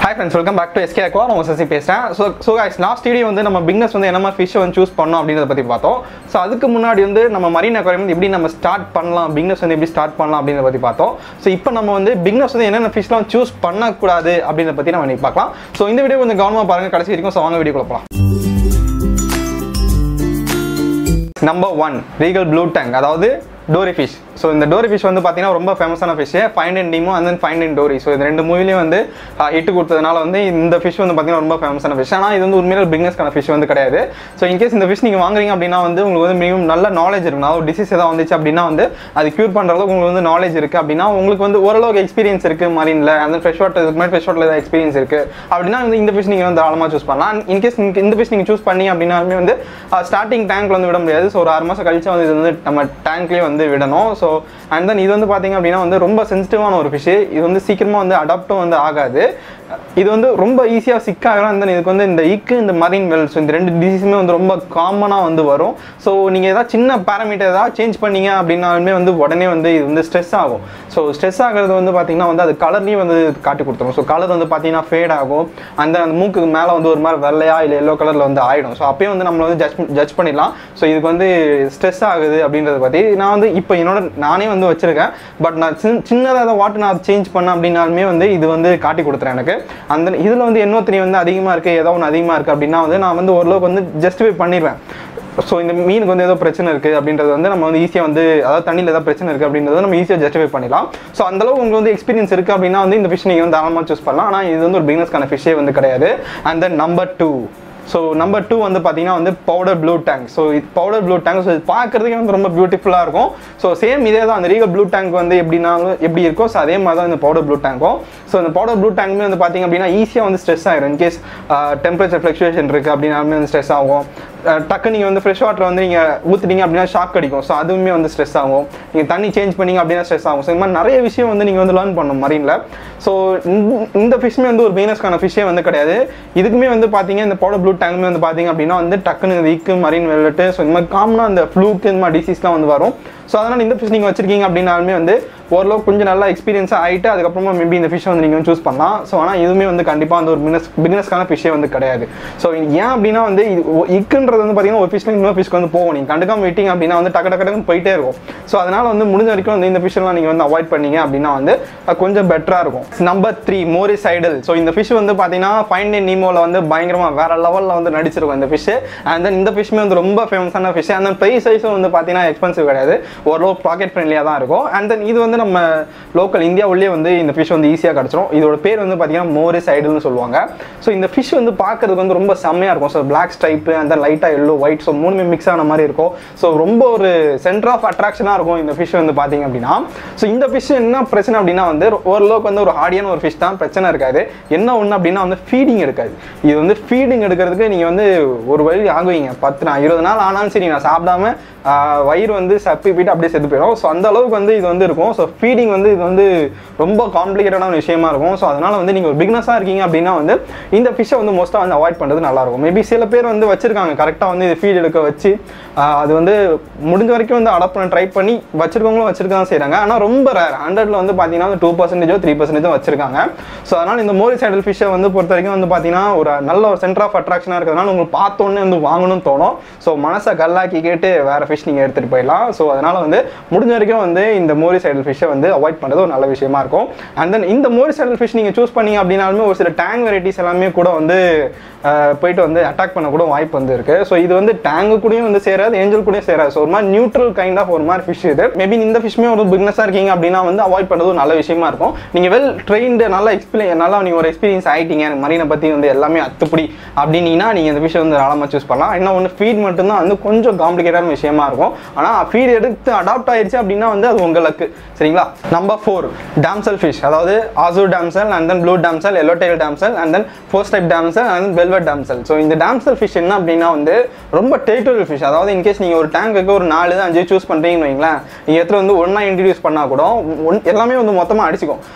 hi friends welcome back to SK aqua நான் உங்கள் சசி பேசுகிறேன் so so guys last video வந்து நம்ம பிக்னஸ் வந்து என்ன மாதிரி ஃபிஷ் வந்து சூஸ் பண்ணோம் அப்படின்றத பற்றி பார்த்தோம் ஸோ அதுக்கு முன்னாடி வந்து நம்ம மரீன் அக்வாரியம் வந்து எப்படி நம்ம ஸ்டார்ட் பண்ணலாம் பிக்னஸ் வந்து எப்படி ஸ்டார்ட் பண்ணலாம் அப்படின்றத பற்றி பார்த்தோம் ஸோ இப்போ நம்ம வந்து பிக்னஸ் வந்து என்னென்ன ஃபிஷ்லாம் சூஸ் பண்ணக்கூடாது அப்படின்றத பற்றி நம்ம இன்னைக்கு பார்க்கலாம் ஸோ இந்த வீடியோ கொஞ்சம் கவனமாக பாருங்கள் கடைசி வரைக்கும் ஸோ வாங்க வீடியோக்குள்ள போகலாம் number one regal blue tang அதாவது டோரி ஃபிஷ் ஸோ இந்த டோரி ஃபிஷ் வந்து பார்த்தீங்கன்னா ரொம்ப ஃபேமஸான ஃபிஷ் ஃபைண்ட் அண்ட் டீமோ and then find and Dory so இந்த ரெண்டு மூவிலையும் வந்து ஹிட் கொடுத்ததுனால வந்து இந்த ஃபிஷ் வந்து பார்த்தீங்கன்னா ரொம்ப ஃபேமஸான ஃபிஷ் ஆனால் இது வந்து உண்மையில பிக்னஸ்க்கான ஃபிஷ் வந்து கிடையாது ஸோ இன்கேஸ் இந்த ஃபிஷ் நீங்கள் வாங்குறீங்க அப்படின்னா வந்து உங்களுக்கு வந்து மினிமம் நல்ல நாலேஜ் இருக்கும் அதாவது டிசீஸ் ஏதாவது வந்துச்சு அப்படின்னா வந்து அது க்யூர் பண்ணுற அளவுக்கு உங்களுக்கு வந்து நாலேஜ் இருக்குது அப்படின்னா உங்களுக்கு வந்து ஓரளவுக்கு எக்ஸ்பீரியன்ஸ் இருக்குது மரீனில் அந்த ஃப்ரெஷ் வாட்டர் இதுக்கு முன்னாடி ஃப்ரெஷ் வாட்டர் ஏதாவது எக்ஸ்பீரியன்ஸ் இருக்குது அப்படின்னா வந்து இந்த ஃபிஷ் நீங்கள் வந்து தாராளமாக சூஸ் பண்ணலாம் இன்கேஸ் இந்த ஃபிஷ் நீங்கள் சூஸ் பண்ணி அப்படின்னாலுமே வந்து ஸ்டார்டிங் டேங்க்ல வந்து விட முடியாது ஸோ ஒரு ஆறு மாதம் கழிச்சு வந்து இது வந்து நம்ம டேங்க்லேயே வந்து விடணும் ஸோ அண்ட் தென் இது வந்து பார்த்தீங்க அப்படின்னா வந்து ரொம்ப சென்சிட்டிவான ஒரு ஃபிஷ் இது வந்து சீக்கிரமாக வந்து அடாப்டும் வந்து ஆகாது இது வந்து ரொம்ப ஈஸியாக சிக்காகலாம் அண்ட் தென் இதுக்கு வந்து இந்த இக்கு இந்த மரீன் வெல்ஸ் இந்த ரெண்டு டிசீஸுமே வந்து ரொம்ப காமனாக வந்து வரும் ஸோ நீங்கள் ஏதாவது சின்ன பேராமீட்டர் ஏதாவது சேஞ்ச் பண்ணீங்க அப்படின்னாலுமே வந்து உடனே வந்து இது வந்து ஸ்ட்ரெஸ் ஆகும் ஸோ ஸ்ட்ரெஸ் ஆகிறது வந்து பார்த்தீங்கன்னா வந்து அது கலர்லேயும் வந்து காட்டி கொடுத்துரும் ஸோ கலர் வந்து பார்த்தீங்கன்னா ஃபேட் ஆகும் அந்த அந்த மூக்குக்கு மேலே வந்து ஒரு மாதிரி வெள்ளையா இல்லை எல்லோ கலரில் வந்து ஆகிடும் ஸோ அப்பயும் வந்து நம்மளை வந்து ஜட்ஜ் ஜட்ஜ் பண்ணிடலாம் ஸோ இதுக்கு வந்து ஸ்ட்ரெஸ் ஆகுது அப்படின்றத பற்றி நான் வந்து இப்போ என்னோட நானே வந்து வச்சிருக்கேன் பட் நான் சின்ன சின்னதாக ஏதாவது வாட்டர் நான் சேஞ்ச் பண்ணேன் அப்படின்னாலுமே வந்து இது வந்து காட்டி கொடுத்துறேன் எனக்கு அந்த இதில் வந்து எண்ணூத்தி வந்து அதிகமாக இருக்குது ஏதோ ஒன்று அதிகமாக இருக்குது அப்படின்னா வந்து நான் வந்து ஓரளவுக்கு வந்து ஜஸ்டிஃபை பண்ணிடுவேன் ஸோ இந்த மீனுக்கு வந்து ஏதோ பிரச்சனை இருக்குது அப்படின்றது வந்து நம்ம வந்து ஈஸியாக வந்து அதாவது தண்ணியில் ஏதாவது பிரச்சனை இருக்குது அப்படின்றத நம்ம ஈஸியாக ஜஸ்டிஃபை பண்ணிடலாம் ஸோ அந்தளவு உங்களுக்கு வந்து எக்ஸ்பீரியன்ஸ் இருக்குது அப்படின்னா வந்து இந்த ஃபிஷ் நீங்கள் வந்து தாராளமாக சூஸ் பண்ணலாம் ஆனால் இது வந்து ஒரு பிகினஸ்க்கான ஃபிஷ்ஷே வந்து கிடையாது and then number two so number two வந்து பார்த்தீங்கன்னா வந்து பவுடர் ப்ளூ டேங்க் ஸோ இது பவுடர் ப்ளூ டேங்க் ஸோ இது பார்க்குறதுக்கே வந்து ரொம்ப பியூட்டிஃபுல்லாக இருக்கும் ஸோ சேம் இதே தான் அந்த ரீகல் ப்ளூ டேங்க் வந்து எப்படினாலும் எப்படி இருக்கோ ஸோ அதே மாதிரி தான் இந்த பவுடர் ப்ளூ டேங்க்கும் ஸோ இந்த பவுடர் ப்ளூ டேங்க்மே வந்து பார்த்தீங்க அப்படின்னா ஈஸியாக வந்து ஸ்ட்ரெஸ் ஆயிரும் இன்கேஸ் டெம்பரேச்சர் ஃப்ளக்சுவேஷன் இருக்குது அப்படின்னாலுமே வந்து ஸ்ட்ரெஸ் ஆகும் டக்கு நீங்கள் வந்து ஃப்ரெஷ் வாட்டர் வந்து நீங்கள் ஊற்றுட்டீங்க அப்படின்னா ஷாக் அடிக்கும் ஸோ அதுவுமே வந்து ஸ்ட்ரெஸ் ஆகும் நீங்கள் தண்ணி சேஞ்ச் பண்ணீங்க அப்படின்னா ஸ்ட்ரெஸ் ஆகும் ஸோ இந்த மாதிரி நிறைய விஷயம் வந்து நீங்கள் வந்து லேர்ன் பண்ணணும் மரீனில் ஸோ இந்த ஃபிஷ்மே வந்து ஒரு மெயினஸ்க்கான ஃபிஷ்ஷே வந்து கிடையாது இதுக்குமே வந்து பார்த்தீங்க இந்த பவுடர் ப்ளூ டேங்க்மே வந்து பார்த்தீங்க அப்படின்னா வந்து டக்குன்னு இந்த இக்கு மரீன் வெள்ளட்டு ஸோ இந்த மாதிரி காமனாக இந்த ஃப்ளூக்கு இந்த மாதிரி டிசீஸ்லாம் வந்து வரும் ஸோ அதனால் இந்த ஃபிஷ் நீங்கள் வச்சிருக்கீங்க அப்படின்னாலுமே வந்து ஓரளவுக்கு கொஞ்சம் நல்லா எக்ஸ்பீரியன்ஸாக ஆகிட்டு அதுக்கப்புறமா மேபி இந்த ஃபிஷ்ஷை வந்து நீங்கள் சூஸ் பண்ணலாம் ஸோ ஆனால் இதுவுமே வந்து கண்டிப்பாக வந்து ஒரு பிஸ்னஸ் பிஸ்னஸ்க்கான ஃபிஷ்ஷே வந்து கிடையாது ஸோ ஏன் அப்படின்னா வந்து இது ஒ- இக்குன்றது வந்து பார்த்தீங்கன்னா ஒரு ஃபிஷ்ல இன்னொரு ஃபிஷ்க்கு வந்து போகும் நீங்கள் கண்டுக்காம விட்டீங்க அப்படின்னா வந்து டக்கு டக்கு டக்குன்னு போயிட்டே இருக்கும் ஸோ அதனால் வந்து முடிஞ்ச வரைக்கும் வந்து இந்த ஃபிஷ்ஷெல்லாம் நீங்கள் வந்து அவாய்ட் பண்ணீங்க அப்படின்னா வந்து அது கொஞ்சம் பெட்டராக இருக்கும் number three Moorish idol so இந்த ஃபிஷ் வந்து பார்த்தீங்கன்னா ஃபைண்ட் அண்ட் நீமோவில் வந்து பயங்கரமாக வேற லெவலில் வந்து நடிச்சிருக்கும் இந்த ஃபிஷ் அண்ட் தென் இந்த ஃபிஷ்மே வந்து ரொம்ப ஃபேமஸான ஃபிஷ் அண்ட் தென் ப்ரைஸ் வைஸும் வந்து பார்த்தீங்கன்னா எக்ஸ்பென்சிவ் கிடையாது ஓரளவு பாக்கெட் ஃப்ரெண்ட்லியாக தான் இருக்கும் அண்ட் தென் இது வந்து நம்ம லோக்கல் இந்தியாவுலேயே வந்து இந்த ஃபிஷ் வந்து ஈஸியாக கிடச்சிரும் இதோட பேர் வந்து பார்த்தீங்கன்னா மோரிஸ் ஐடல்னு சொல்லுவாங்க ஸோ இந்த ஃபிஷ் வந்து பார்க்கறதுக்கு வந்து ரொம்ப செம்மையாக இருக்கும் so black stripe and then லைட்டாக எல்லோ ஒயிட் ஸோ மூணுமே மிக்ஸ் ஆன மாதிரி இருக்கும் ஸோ ரொம்ப ஒரு சென்டர் ஆஃப் அட்ராக்ஷனாக இருக்கும் இந்த ஃபிஷ் வந்து பார்த்தீங்க அப்படின்னா ஸோ இந்த ஃபிஷ் என்ன பிரச்சனை அப்படின்னா வந்து ஓரளவுக்கு வந்து ஒரு ஹார்டியான ஒரு ஃபிஷ் தான் பிரச்சனை இருக்காது என்ன ஒன்று அப்படின்னா வந்து ஃபீடிங் எடுக்காது இது வந்து ஃபீடிங் எடுக்கிறதுக்கு நீங்கள் வந்து ஒரு வழி ஆகுவீங்க பத்து நாள் இருபது நாள் ஆனாலும் சரி நான் சாப்பிடாம ஆஹ், வயிறு வந்து சப்பி போயிட்டு அப்படியே செத்து போயிடும் ஸோ அந்த அளவுக்கு வந்து இது வந்து இருக்கும் ஸோ ஃபீடிங் வந்து இது வந்து ரொம்ப காம்ப்ளிகேட்டடான ஒரு விஷயமா இருக்கும் ஸோ அதனால வந்து நீங்கள் ஒரு பிக்னஸாக இருக்கீங்க அப்படின்னா வந்து இந்த ஃபிஷ்ஷை வந்து மோஸ்ட்டாக வந்து அவாய்ட் பண்ணுறது நல்லா இருக்கும் மேபி சில பேர் வந்து வச்சிருக்காங்க கரெக்டாக வந்து இது ஃபீட் எடுக்க வச்சு ஆஹ், அது வந்து முடிஞ்ச வரைக்கும் வந்து அடாப்ட் பண்ண ட்ரை பண்ணி வச்சிருக்கவங்களும் வச்சிருக்க தான் செய்கிறாங்க ஆனால் ரொம்ப ரேர் ஹண்ட்ரட்ல வந்து பார்த்தீங்கன்னா டூ பர்சன்டேஜோ த்ரீ பர்சன்டேஜோ வச்சிருக்காங்க ஸோ அதனால் இந்த மோரி சைடல் ஃபிஷ்ஷை வந்து பொறுத்த வரைக்கும் வந்து பார்த்தீங்கன்னா ஒரு நல்ல ஒரு சென்டர் ஆஃப் அட்ராக்ஷனாக இருக்கிறதுனால உங்களுக்கு பார்த்தோன்னே வந்து வாங்கணும்னு தோணும் ஸோ மனசை கல்லாக்கி கேட்டு வேற ஃபிஷ் நீங்கள் எடுத்துகிட்டு போயிடலாம் ஸோ அதனால் வந்து முடிஞ்ச வரைக்கும் வந்து இந்த மோரி சைடல் ஃபிஷ்ஷை வந்து அவாய்ட் பண்ணுறது ஒரு நல்ல விஷயமா இருக்கும் அண்ட் தென் இந்த மோரி சைடல் ஃபிஷ் நீங்கள் சூஸ் பண்ணீங்க அப்படின்னாலுமே ஒரு சில டேங் வெரைட்டிஸ் எல்லாமே கூட வந்து அஹ், போயிட்டு வந்து அட்டாக் பண்ண கூட வாய்ப்பு வந்து இருக்கு ஸோ இது வந்து டேங்கு கூடயும் வந்து சேராது ஏஞ்சல் கூடயும் சேராது ஸோ ஒரு மாதிரி நியூட்ரல் கைண்ட் ஆஃப் ஒரு மாதிரி ஃபிஷ் இது மேபி இந்த ஃபிஷ்மே ஒரு பிக்னஸாக இருக்கீங்க அப்படின்னா வந்து அவாய்ட் பண்ணுறது ஒரு நல்ல விஷயமா இருக்கும் நீங்கள் வெல் ட்ரெயின்டு நல்லா எக்ஸ்பிளைன் நல்லா நீங்கள் ஒரு எக்ஸ்பீரியன்ஸ் ஆகிட்டீங்க எனக்கு மரீனை பற்றி வந்து எல்லாமே அத்துப்படி அப்படின்னீங்கன்னா நீங்கள் இந்த ஃபிஷ் வந்து தாராளமாக சூஸ் பண்ணலாம் என்ன ஒன்று ஃபீட் மட்டும்தான் வந்து கொஞ்சம் காம்ப்ளிகேட்டான விஷயமா இருக்கும் ஆனால் ஃபீட் எடுத்து அடாப்ட் ஆயிருச்சு அப்படின்னா வந்து அது உங்களுக்கு சரிங்களா நம்பர் ஃபோர் டாம்சல் ஃபிஷ் அதாவது azure damsel and then blue damsel yellow tail damsel and then ஃபோர்ஸ் டைப் damsel and then velvet damsel so இந்த டாம்சல் ஃபிஷ் என்ன அப்படின்னா வந்து ரொம்ப டெரிட்டோரியல் ஃபிஷ் அதாவது இன்கேஸ் நீங்கள் ஒரு டேங்க்கு ஒரு நாலு அஞ்சு சூஸ் பண்ணுறீங்கன்னு வைங்களேன் நீங்கள் இடத்துல வந்து ஒன்றா இன்ட்ரடியூஸ் பண்ணால் கூட ஒன் எல்லாமே வந்து மொத்தமாக அடிச்சுக்கும் அடிச்சுட்டு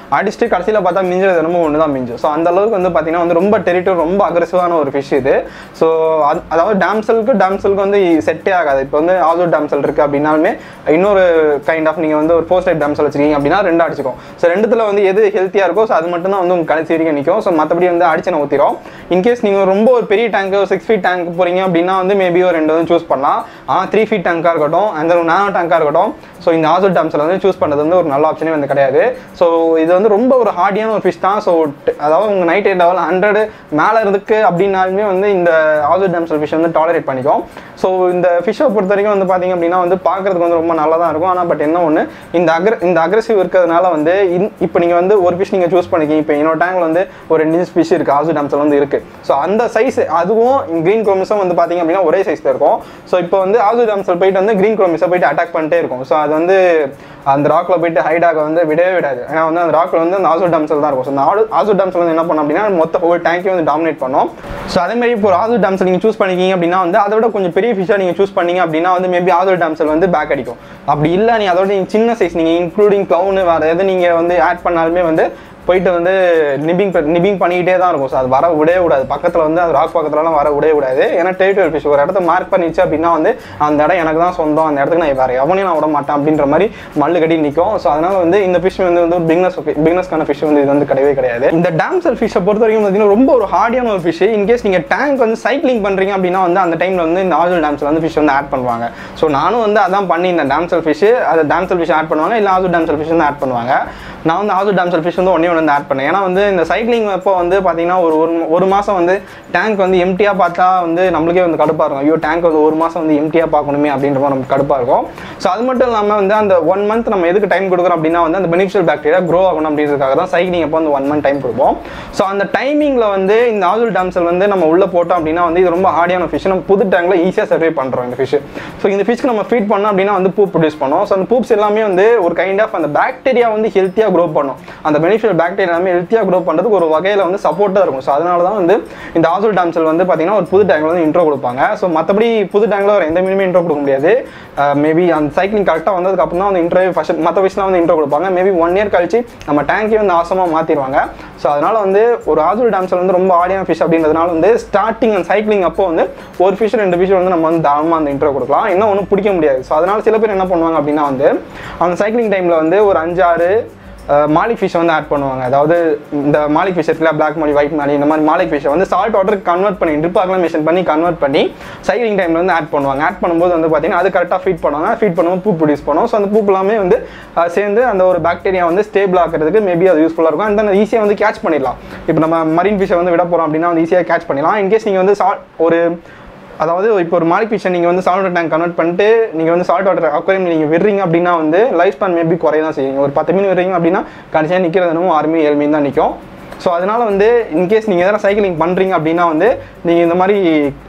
கடைசியில் பார்த்தா மிஞ்சுறது என்னமோ ஒன்று தான் மிஞ்சும் ஸோ அந்த அளவுக்கு வந்து பார்த்தீங்கன்னா வந்து ரொம்ப டெரிட்டரி ரொம்ப அக்ரெசிவான ஒரு ஃபிஷ் இது ஸோ அதாவது டேம்சலுக்கு டேம்சலுக்கு வந்து செட்டே ஆகாது இப்போ வந்து ஆல்சோ டேம்சல் இருக்குது அப்படின்னாலுமே இன்னொரு கைண்ட் ஆஃப் நீங்கள் வந்து ஒரு ஃபோர் டைப் டேம்சல் வச்சிருக்கீங்க அப்படின்னா ரெண்டு அடிச்சிக்கும் ஸோ ரெண்டுத்துல வந்து எது ஹெல்த்தியாக இருக்கோ ஸோ அது மட்டும் தான் வந்து உங்க கடைசி வரைக்கும் நிற்கும் ஸோ மற்றபடி வந்து அடிச்சு ஊற்றிடும் இன்கேஸ் நீங்கள் ரொம்ப ஒரு பெரிய டேங்க் ஒரு சிக்ஸ் ஃபீட் டேங்க் போகிறீங்க அப்படின்னா வந்து மேபி ஒரு ரெண்டு வந்து சூஸ் பண்ணலாம் ஆனால் த்ரீ ஃபீட் டேங்காக இருக்கட்டும் அந்த நானோ டேங்காக இருக்கட்டும் ஸோ இந்த ஆசோ டேம்ஸில் வந்து சூஸ் பண்ணுறது வந்து ஒரு நல்ல ஆப்ஷனே வந்து கிடையாது ஸோ இது வந்து ரொம்ப ஒரு ஹார்டியான ஒரு ஃபிஷ் தான் ஸோ அதாவது உங்கள் நைட் எயிட் லெவல் ஹண்ட்ரடு மேலே இருக்கு அப்படின்னாலுமே வந்து இந்த ஆசோ டேம்ஸல் ஃபிஷ் வந்து டாலரேட் பண்ணிக்கும் ஸோ இந்த ஃபிஷ்ஷை பொறுத்த வரைக்கும் வந்து பார்த்தீங்க அப்படின்னா வந்து பார்க்கறதுக்கு வந்து ரொம்ப நல்லா தான் இருக்கும் ஆனால் பட் என்ன ஒன்று இந்த அக்ர இந்த அக்ரெசிவ் இருக்கிறதுனால வந்து இன் இப்போ நீங்கள் வந்து ஒரு ஃபிஷ் நீங்கள் சூஸ் பண்ணிக்கிங்க இப்போ என்னோட டேங்கில் வந்து ஒரு ரெண்டு இன்ச் ஃபிஷ் இருக்குது ஆசோ டேம்ஸில் வந்து இருக்குது ஸோ அந்த சைஸ் அதுவும் க்ரீன் குரோமிஸும் வந்து பார்த்தீங்க அப்படின்னா ஒரே சைஸ் தான் இருக்கும் ஸோ இப்போ வந்து ஆசோ டேம்ஸில் போயிட்டு வந்து க்ரீன் குரோமிஸை போயிட்டு அட்டாக் பண்ணிட்டே இருக்கும் ஸோ அது வந்து அந்த ராக்ல போயிட்டு ஹைடாக வந்து விடவே விடாது ஏன்னா வந்து அந்த ராக்ல வந்து அந்த ஆசோ டம்சல் தான் இருக்கும் ஸோ அந்த ஆடு ஆசோ டம்சல் வந்து என்ன பண்ணும் அப்படின்னா மொத்த ஒரு டேங்கே வந்து டாமினேட் பண்ணும் ஸோ அதே மாதிரி இப்போ ஒரு ஆசோ டம்சல் நீங்கள் சூஸ் பண்ணிக்கிங்க அப்படின்னா வந்து அதை விட கொஞ்சம் பெரிய ஃபிஷ்ஷாக நீங்கள் சூஸ் பண்ணீங்க அப்படின்னா வந்து மேபி ஆசோ டம்சல் வந்து பேக் அடிக்கும் அப்படி இல்லை நீ அதோட நீங்க சின்ன சைஸ் நீங்கள் இன்க்ளூடிங் க்ளவுனு வேறு எது நீங்கள் வந்து ஆட் பண்ணாலுமே வந்து போயிட்டு வந்து நிபிங் நிபிங் பண்ணிக்கிட்டே தான் இருக்கும் ஸோ அது வர விடவே விடாது பக்கத்தில் வந்து அது ராக் பக்கத்துலலாம் வர விடவே விடாது ஏன்னா டெரிட்டரி ஃபிஷ் ஒரு இடத்த மார்க் பண்ணிச்சு அப்படின்னா வந்து அந்த இடம் எனக்கு தான் சொந்தம் அந்த இடத்துக்கு நான் வேறு எவனையும் நான் விட மாட்டேன் அப்படின்ற மாதிரி மல்லு கட்டி நிற்கும் ஸோ அதனால வந்து இந்த ஃபிஷ் வந்து வந்து பிக்னஸ் பிக்னஸ்க்கான ஃபிஷ் வந்து இது வந்து கிடையவே கிடையாது இந்த டேம்சல் ஃபிஷ்ஷை பொறுத்த வரைக்கும் பார்த்தீங்கன்னா ரொம்ப ஒரு ஹார்டியான ஒரு ஃபிஷ் இன்கேஸ் நீங்கள் டேங்க் வந்து சைக்கிளிங் பண்ணுறீங்க அப்படின்னா வந்து அந்த டைமில் வந்து இந்த ஆஜல் டேம்ஸில் வந்து ஃபிஷ் வந்து ஆட் பண்ணுவாங்க ஸோ நானும் வந்து அதான் பண்ணி இந்த டேம்சல் ஃபிஷ் அதை டேம்சல் ஃபிஷ் ஆட் பண்ணுவாங்க இல்லை ஆஜல் டேம்சல் ஃபிஷ் வந்து ஆட் பண்ணுவாங்க நான் வந்து ஆஜல் டேம்சல் ஃபிஷ் வந்து ஒன்றே ஒன்று வந்து ஆட் பண்ணேன் ஏன்னா வந்து இந்த சைக்கிளிங் அப்போ வந்து பார்த்தீங்கன்னா ஒரு ஒரு ஒரு மாதம் வந்து டேங்க் வந்து எம்டியாக பார்த்தா வந்து நம்மளுக்கே வந்து கடுப்பாக இருக்கும் ஐயோ டேங்க் வந்து ஒரு மாதம் வந்து எம்டியாக பார்க்கணுமே அப்படின்ற மாதிரி நமக்கு கடுப்பாக இருக்கும் ஸோ அது மட்டும் இல்லாமல் வந்து அந்த ஒன் மந்த் நம்ம எதுக்கு டைம் கொடுக்குறோம் அப்படின்னா வந்து அந்த பெனிஃபிஷியல் பாக்டீரியா க்ரோ ஆகணும் அப்படின்றதுக்காக தான் சைக்கிளிங் அப்போ வந்து ஒன் மந்த் டைம் கொடுப்போம் ஸோ அந்த டைமிங்கில் வந்து இந்த ஆஜுல் டேம்சல் வந்து நம்ம உள்ளே போட்டோம் அப்படின்னா வந்து இது ரொம்ப ஹார்டியான ஃபிஷ் நம்ம புது டேங்கில் ஈஸியாக சர்வே பண்ணுறோம் இந்த ஃபிஷ் ஸோ இந்த ஃபிஷ்க்கு நம்ம ஃபீட் பண்ணோம் அப்படின்னா வந்து பூ ப்ரொடியூஸ் பண்ணோம் ஸோ அந்த பூப்ஸ் எல்லாமே வந்து ஒரு கைண்ட் ஆஃப் அந்த பாக்டீரியா வந்து ஹெல்த்தியாக க்ரோ பண்ணும் அந்த பெனிஃபிஷியல் பாக்டீரியா எல்லாமே ஹெல்த்தியாக க்ரோ பண்ணுறதுக்கு ஒரு வகையில் வந்து சப்போர்ட்டாக இருக்கும் ஸோ அதனால தான் வந்து இந்த ஆசல் டாம்சல் வந்து பார்த்தீங்கன்னா ஒரு புது டேங்கில் வந்து இன்ட்ரோ கொடுப்பாங்க ஸோ மற்றபடி புது டேங்கில் ஒரு எந்த மீனுமே இன்ட்ரோ கொடுக்க முடியாது மேபி அந்த சைக்கிளிங் கரெக்டாக வந்ததுக்கு அப்புறம் தான் வந்து இன்ட்ரோ ஃபர்ஸ்ட் மற்ற விஷயம்லாம் வந்து இன்ட்ரோ கொடுப்பாங்க மேபி ஒன் இயர் கழிச்சு நம்ம டேங்கே வந்து ஆசமாக மாற்றிடுவாங்க ஸோ அதனால வந்து ஒரு ஆசல் டாம்சல் வந்து ரொம்ப ஆடியான ஃபிஷ் அப்படின்றதுனால வந்து ஸ்டார்டிங் அண்ட் சைக்கிளிங் அப்போ வந்து ஒரு ஃபிஷ் ரெண்டு ஃபிஷ் வந்து நம்ம வந்து தாராளமாக அந்த இன்ட்ரோ கொடுக்கலாம் இன்னும் ஒன்றும் பிடிக்க முடியாது ஸோ அதனால சில பேர் என்ன பண்ணுவாங்க அப்படின்னா வந்து அந்த சைக்கிளிங் டைமில் வந்து ஒரு அஞ்சாறு மாலிக் ஃபிஷ் வந்து ஆட் பண்ணுவாங்க அதாவது இந்த மாலிக் ஃபிஷ் இருக்குல்ல பிளாக் மாலி ஒயிட் மாலி இந்த மாதிரி மாலிக் ஃபிஷ்ஷை வந்து சால்ட் வாட்டருக்கு கன்வெர்ட் பண்ணி ட்ரிப் அக்லமேஷன் பண்ணி கன்வெர்ட் பண்ணி சைக்கிளிங் டைமில் வந்து ஆட் பண்ணுவாங்க ஆட் பண்ணும்போது வந்து பார்த்தீங்கன்னா அது கரெக்டாக ஃபீட் பண்ணுவாங்க ஃபீட் பண்ணும்போது பூ ப்ரொடியூஸ் பண்ணும் ஸோ அந்த பூ எல்லாமே வந்து அஹ், சேர்ந்து அந்த ஒரு பாக்டீரியா வந்து ஸ்டேபிள் ஆக்கிறதுக்கு மேபி அது யூஸ்ஃபுல்லாக இருக்கும் அண்ட் தென் ஈஸியாக வந்து கேட்ச் பண்ணிடலாம் இப்போ நம்ம மரீன் ஃபிஷ்ஷை வந்து விட போகிறோம் அப்படின்னா வந்து ஈஸியாக கேட்ச் பண்ணிடலாம் இன்கேஸ் நீங்கள் வந்து சால்ட் ஒரு அதாவது இப்போ ஒரு மாலிக் ஃபிஷ்ஷை நீங்கள் வந்து சால்ட் வாட்டர் டேங்க் கன்வெர்ட் பண்ணிட்டு நீங்கள் வந்து சால்ட் வாட்டர் அக்வரியம் நீங்கள் விடுறீங்க அப்படின்னா வந்து லைஃப் ஸ்பேன் மேபி குறைய தான் செய்யுங்க ஒரு பத்து மீன் விடுறீங்க அப்படின்னா கடைசியாக நிற்கிறது என்னமோ ஆறு மீன் ஏழு மீன் தான் நிற்கும் ஸோ அதனால வந்து இன்கேஸ் நீங்கள் எதனா சைக்கிளிங் பண்ணுறீங்க அப்படின்னா வந்து நீங்கள் இந்த மாதிரி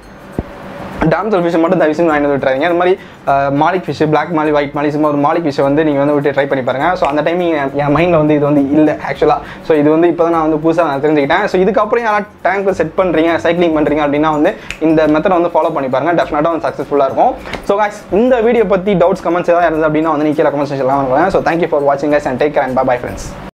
டாம்சல் ஃபிஷ் மட்டும் தயவு செஞ்சு வாங்கிட்டு விட்டுறாதீங்க இந்த மாதிரி அஹ், மாலிக் fish black molly white molly சும்மா ஒரு மாலிக் ஃபிஷ் வந்து நீங்கள் வந்து விட்டு ட்ரை பண்ணி பாருங்க ஸோ அந்த டைமிங் என் மைண்டில் வந்து இது வந்து இல்லை ஆக்சுவலாக ஸோ இது வந்து இப்போ தான் நான் வந்து புதுசாக நான் தெரிஞ்சுக்கிட்டேன் ஸோ இதுக்கப்புறம் யாராவது டேங்க் செட் பண்ணுறீங்க சைக்கிளிங் பண்ணுறீங்க அப்படின்னா வந்து இந்த மெத்தடை வந்து ஃபாலோ பண்ணி பாருங்க டெஃபினட்டாக வந்து சக்ஸஸ்ஃபுல்லாக இருக்கும் ஸோ guys இந்த வீடியோ பற்றி டவுட்ஸ் கமெண்ட்ஸ் ஏதாவது இருந்தது அப்படின்னா வந்து நீங்கள் கீழே கமெண்ட் செக்ஷன்லாம் வாங்குவேன் ஸோ தேங்க்யூ ஃபார் வாட்சிங் guys and take care and bye bye friends